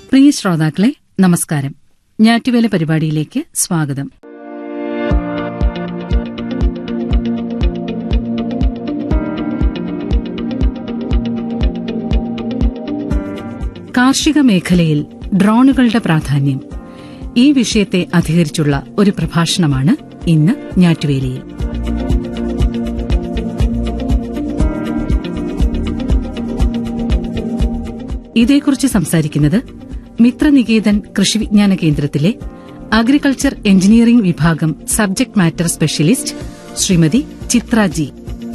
പ്രിയ ശ്രോതാക്കളെ നമസ്കാരം ഞാറ്റുവേല പരിപാടിയിലേക്ക് സ്വാഗതം കാർഷിക മേഖലയിൽ ഡ്രോണുകളുടെ പ്രാധാന്യം ഈ വിഷയത്തെ അധികരിച്ചുള്ള ഒരു പ്രഭാഷണമാണ് ഇന്ന് ഞാറ്റുവേലയിൽ ഇതേക്കുറിച്ച് സംസാരിക്കുന്നത് മിത്രനികേതൻ കൃഷി വിജ്ഞാന കേന്ദ്രത്തിലെ അഗ്രികൾച്ചർ എഞ്ചിനീയറിംഗ് വിഭാഗം subject matter specialist Shrimati Chitra G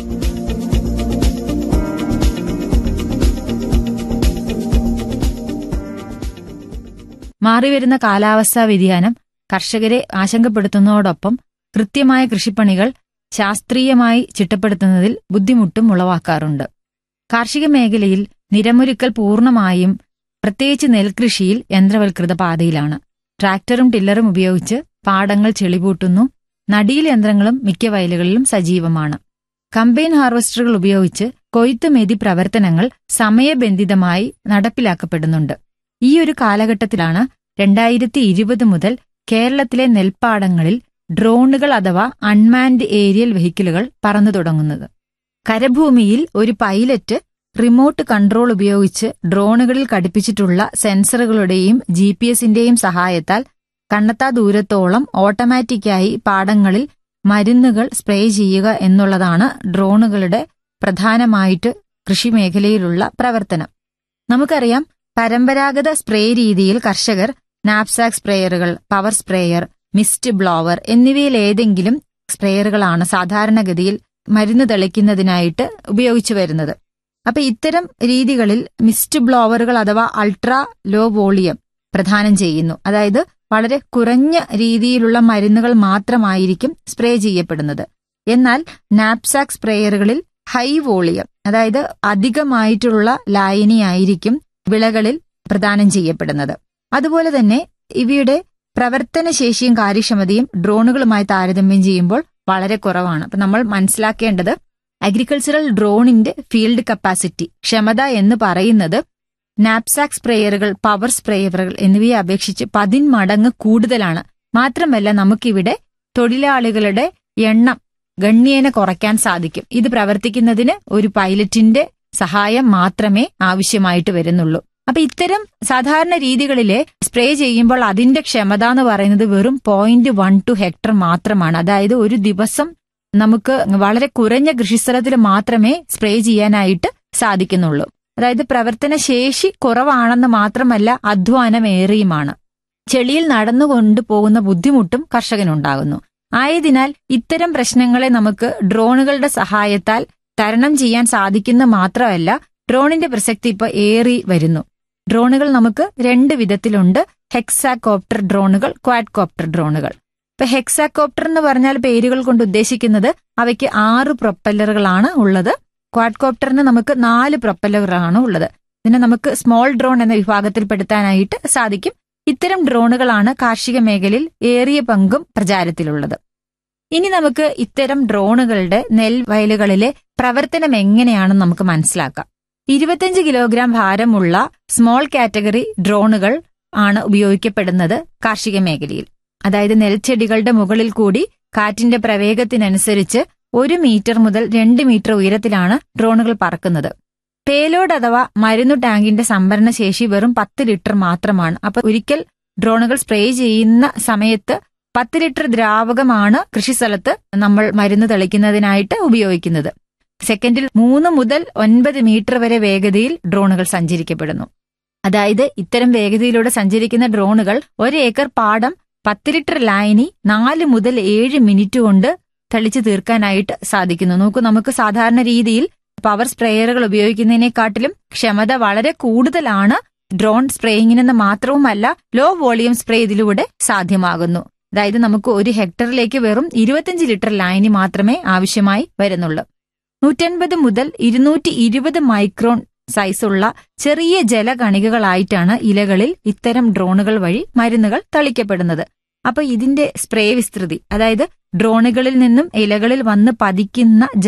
മാറിവരുന്ന കാലാവസ്ഥാ വ്യതിയാനം കർഷകരെ ആശങ്കപ്പെടുത്തുന്നതോടൊപ്പം കൃത്യമായ കൃഷിപ്പണികൾ ശാസ്ത്രീയമായി ചിട്ടപ്പെടുത്തുന്നതിൽ ബുദ്ധിമുട്ടും ഉളവാക്കാറുണ്ട് കാർഷിക മേഖലയിൽ നിരമൊരുക്കൽ പൂർണ്ണമായും പ്രത്യേകിച്ച് നെൽകൃഷിയിൽ യന്ത്രവൽകൃത പാതയിലാണ് ട്രാക്ടറും ടില്ലറും ഉപയോഗിച്ച് പാടങ്ങൾ ചെളിപൂട്ടുന്നു നടിയിൽ യന്ത്രങ്ങളും മിക്ക വയലുകളിലും സജീവമാണ് കമ്പൈൻ ഹാർവസ്റ്ററുകൾ ഉപയോഗിച്ച് കൊയ്ത്ത് മെതി പ്രവർത്തനങ്ങൾ സമയബന്ധിതമായി നടപ്പിലാക്കപ്പെടുന്നുണ്ട് ഈ ഒരു കാലഘട്ടത്തിലാണ് രണ്ടായിരത്തി ഇരുപത് മുതൽ കേരളത്തിലെ നെൽപ്പാടങ്ങളിൽ ഡ്രോണുകൾ അഥവാ അൺമാൻഡ് ഏരിയൽ വെഹിക്കിളുകൾ പറന്നു തുടങ്ങുന്നത് കരഭൂമിയിൽ ഒരു പൈലറ്റ് റിമോട്ട് കൺട്രോൾ ഉപയോഗിച്ച് ഡ്രോണുകളിൽ ഘടിപ്പിച്ചിട്ടുള്ള സെൻസറുകളുടെയും ജി പി എസിന്റെയും സഹായത്താൽ കണ്ണത്താ ദൂരത്തോളം ഓട്ടോമാറ്റിക്കായി പാടങ്ങളിൽ മരുന്നുകൾ സ്പ്രേ ചെയ്യുക എന്നുള്ളതാണ് ഡ്രോണുകളുടെ പ്രധാനമായിട്ട് കൃഷിമേഖലയിലുള്ള പ്രവർത്തനം നമുക്കറിയാം പരമ്പരാഗത സ്പ്രേ രീതിയിൽ കർഷകർ knapsack sprayers power sprayer mist blower എന്നിവയിൽ ഏതെങ്കിലും സ്പ്രേയറുകളാണ് സാധാരണഗതിയിൽ മരുന്ന് തെളിക്കുന്നതിനായിട്ട് ഉപയോഗിച്ചു വരുന്നത് അപ്പൊ ഇത്തരം രീതികളിൽ മിസ്റ്റ് ബ്ലോവറുകൾ അഥവാ അൾട്രാ ലോ വോളിയം പ്രദാനം ചെയ്യുന്നു അതായത് വളരെ കുറഞ്ഞ രീതിയിലുള്ള മരുന്നുകൾ മാത്രമായിരിക്കും സ്പ്രേ ചെയ്യപ്പെടുന്നത് എന്നാൽ നാപ്സാക് സ്പ്രേയറുകളിൽ ഹൈ വോളിയം അതായത് അധികമായിട്ടുള്ള ലായനിയായിരിക്കും വിളകളിൽ പ്രദാനം ചെയ്യപ്പെടുന്നത് അതുപോലെ തന്നെ ഇവയുടെ പ്രവർത്തനശേഷിയും കാര്യക്ഷമതയും ഡ്രോണുകളുമായി താരതമ്യം ചെയ്യുമ്പോൾ വളരെ കുറവാണ് അപ്പൊ നമ്മൾ മനസ്സിലാക്കേണ്ടത് അഗ്രികൾച്ചറൽ ഡ്രോണിന്റെ ഫീൽഡ് കപ്പാസിറ്റി ക്ഷമത എന്ന് പറയുന്നത് നാപ്സാക് സ്പ്രേയറുകൾ പവർ സ്പ്രേയറുകൾ എന്നിവയെ അപേക്ഷിച്ച് പതിന്മടങ്ങ് കൂടുതലാണ് മാത്രമല്ല നമുക്കിവിടെ തൊഴിലാളികളുടെ എണ്ണം ഗണ്യേന കുറയ്ക്കാൻ സാധിക്കും ഇത് പ്രവർത്തിക്കുന്നതിന് ഒരു പൈലറ്റിന്റെ സഹായം മാത്രമേ ആവശ്യമായിട്ട് വരുന്നുള്ളൂ അപ്പൊ ഇത്തരം സാധാരണ രീതികളിലെ സ്പ്രേ ചെയ്യുമ്പോൾ അതിന്റെ ക്ഷമത എന്ന് പറയുന്നത് വെറും പോയിന്റ് വൺ ടു ഹെക്ടർ മാത്രമാണ് അതായത് ഒരു ദിവസം നമുക്ക് വളരെ കുറഞ്ഞ കൃഷിസ്ഥലത്തിൽ മാത്രമേ സ്പ്രേ ചെയ്യാനായിട്ട് സാധിക്കുന്നുള്ളൂ അതായത് പ്രവർത്തന ശേഷി കുറവാണെന്ന് മാത്രമല്ല അധ്വാനമേറിയുമാണ് ചെളിയിൽ നടന്നുകൊണ്ട് പോകുന്ന ബുദ്ധിമുട്ടും കർഷകനുണ്ടാകുന്നു ആയതിനാൽ ഇത്തരം പ്രശ്നങ്ങളെ നമുക്ക് ഡ്രോണുകളുടെ സഹായത്താൽ തരണം ചെയ്യാൻ സാധിക്കുന്ന മാത്രമല്ല ഡ്രോണിന്റെ പ്രസക്തി ഇപ്പൊ ഏറി വരുന്നു ഡ്രോണുകൾ നമുക്ക് രണ്ട് വിധത്തിലുണ്ട് ഹെക്സാകോപ്റ്റർ ഡ്രോണുകൾ ക്വാഡ്കോപ്റ്റർ ഡ്രോണുകൾ ഇപ്പൊ ഹെക്സാകോപ്റ്റർ എന്ന് പറഞ്ഞാൽ പേരുകൾ കൊണ്ട് ഉദ്ദേശിക്കുന്നത് അവയ്ക്ക് ആറ് പ്രൊപ്പല്ലറുകളാണ് ഉള്ളത് ക്വാഡ്കോപ്റ്ററിന് നമുക്ക് നാല് പ്രൊപ്പല്ലറുകളാണ് ഉള്ളത് ഇതിനെ നമുക്ക് സ്മോൾ ഡ്രോൺ എന്ന വിഭാഗത്തിൽപ്പെടുത്താനായിട്ട് സാധിക്കും ഇത്തരം ഡ്രോണുകളാണ് കാർഷിക മേഖലയിൽ ഏറിയ പങ്കും പ്രചാരത്തിലുള്ളത് ഇനി നമുക്ക് ഇത്തരം ഡ്രോണുകളുടെ നെൽവയലുകളിലെ പ്രവർത്തനം എങ്ങനെയാണെന്ന് നമുക്ക് മനസ്സിലാക്കാം ഇരുപത്തിയഞ്ച് കിലോഗ്രാം ഭാരമുള്ള സ്മോൾ കാറ്റഗറി ഡ്രോണുകൾ ആണ് ഉപയോഗിക്കപ്പെടുന്നത് കാർഷിക മേഖലയിൽ അതായത് നെൽച്ചെടികളുടെ മുകളിൽ കൂടി കാറ്റിന്റെ പ്രവേഗത്തിനനുസരിച്ച് ഒരു മീറ്റർ മുതൽ രണ്ട് മീറ്റർ ഉയരത്തിലാണ് ഡ്രോണുകൾ പറക്കുന്നത് പേലോഡ് അഥവാ മരുന്നു ടാങ്കിന്റെ സംഭരണ ശേഷി വെറും പത്ത് ലിറ്റർ മാത്രമാണ് അപ്പൊ ഒരിക്കൽ ഡ്രോണുകൾ സ്പ്രേ ചെയ്യുന്ന സമയത്ത് പത്ത് ലിറ്റർ ദ്രാവകമാണ് കൃഷിസ്ഥലത്ത് നമ്മൾ മരുന്ന് തെളിക്കുന്നതിനായിട്ട് ഉപയോഗിക്കുന്നത് സെക്കൻഡിൽ മൂന്ന് മുതൽ ഒൻപത് മീറ്റർ വരെ വേഗതയിൽ ഡ്രോണുകൾ സഞ്ചരിക്കപ്പെടുന്നു അതായത് ഇത്തരം വേഗതയിലൂടെ സഞ്ചരിക്കുന്ന ഡ്രോണുകൾ ഒരു ഏക്കർ പാടം പത്ത് ലിറ്റർ ലായനി നാല് മുതൽ ഏഴ് മിനിറ്റ് കൊണ്ട് തെളിച്ചു തീർക്കാനായിട്ട് സാധിക്കുന്നു നോക്കൂ നമുക്ക് സാധാരണ രീതിയിൽ പവർ സ്പ്രേയറുകൾ ഉപയോഗിക്കുന്നതിനെക്കാട്ടിലും ക്ഷമത വളരെ കൂടുതലാണ് ഡ്രോൺ സ്പ്രേയിങ്ങിനെന്ന് മാത്രവുമല്ല ലോ വോളിയം സ്പ്രേ ഇതിലൂടെ സാധ്യമാകുന്നു അതായത് നമുക്ക് ഒരു ഹെക്ടറിലേക്ക് വെറും ഇരുപത്തിയഞ്ച് ലിറ്റർ ലായനി മാത്രമേ ആവശ്യമായി വരുന്നുള്ളൂ നൂറ്റൻപത് മുതൽ ഇരുന്നൂറ്റി ഇരുപത് മൈക്രോൺ സൈസുള്ള ചെറിയ ജലകണികകളായിട്ടാണ് ഇലകളിൽ ഇത്തരം ഡ്രോണുകൾ വഴി മരുന്നുകൾ തളിക്കപ്പെടുന്നത് അപ്പൊ ഇതിന്റെ സ്പ്രേ വിസ്തൃതി അതായത് ഡ്രോണുകളിൽ നിന്നും ഇലകളിൽ വന്ന് പതിക്കുന്ന